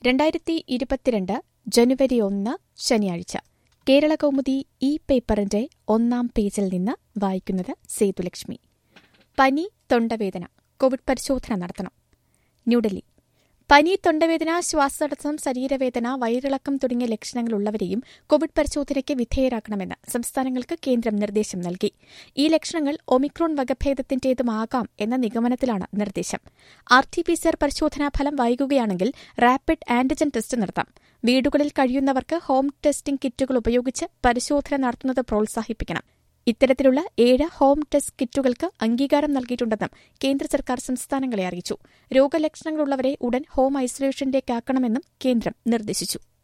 രണ്ടായിരത്തി ഇരുപത്തിരണ്ട് ജനുവരി ഒന്ന് ശനിയാഴ്ച കേരള കൗമുദി ഈ പേപ്പറിന്റെ ഒന്നാം പേജിൽ നിന്ന് വായിക്കുന്നത് സേതുലക്ഷ്മി പനി തൊണ്ടവേദന കോവിഡ് പരിശോധന നടത്തണം ന്യൂഡൽഹി പനി തൊണ്ടവേദന ശ്വാസതടസ്സം ശരീരവേദന വയറിളക്കം തുടങ്ങിയ ലക്ഷണങ്ങളുള്ളവരെയും കോവിഡ് പരിശോധനയ്ക്ക് വിധേയരാക്കണമെന്ന് സംസ്ഥാനങ്ങൾക്ക് കേന്ദ്രം നിർദ്ദേശം നൽകി ഈ ലക്ഷണങ്ങൾ ഒമിക്രോൺ വകഭേദത്തിന്റേതുമാകാം എന്ന നിഗമനത്തിലാണ് നിർദ്ദേശം ആർ ടി പി സിആർ പരിശോധനാ ഫലം വൈകുകയാണെങ്കിൽ റാപ്പിഡ് ആന്റിജൻ ടെസ്റ്റ് നടത്താം വീടുകളിൽ കഴിയുന്നവർക്ക് ഹോം ടെസ്റ്റിംഗ് കിറ്റുകൾ ഉപയോഗിച്ച് പരിശോധന നടത്തുന്നത് പ്രോത്സാഹിപ്പിക്കണം ഇത്തരത്തിലുള്ള ഏഴ് ഹോം ടെസ്റ്റ് കിറ്റുകൾക്ക് അംഗീകാരം നൽകിയിട്ടുണ്ടെന്നും കേന്ദ്ര സർക്കാർ സംസ്ഥാനങ്ങളെ അറിയിച്ചു രോഗലക്ഷണങ്ങളുള്ളവരെ ഉടൻ ഹോം ഐസൊലേഷനിലേക്കാക്കണമെന്നും കേന്ദ്രം നിർദ്ദേശിച്ചു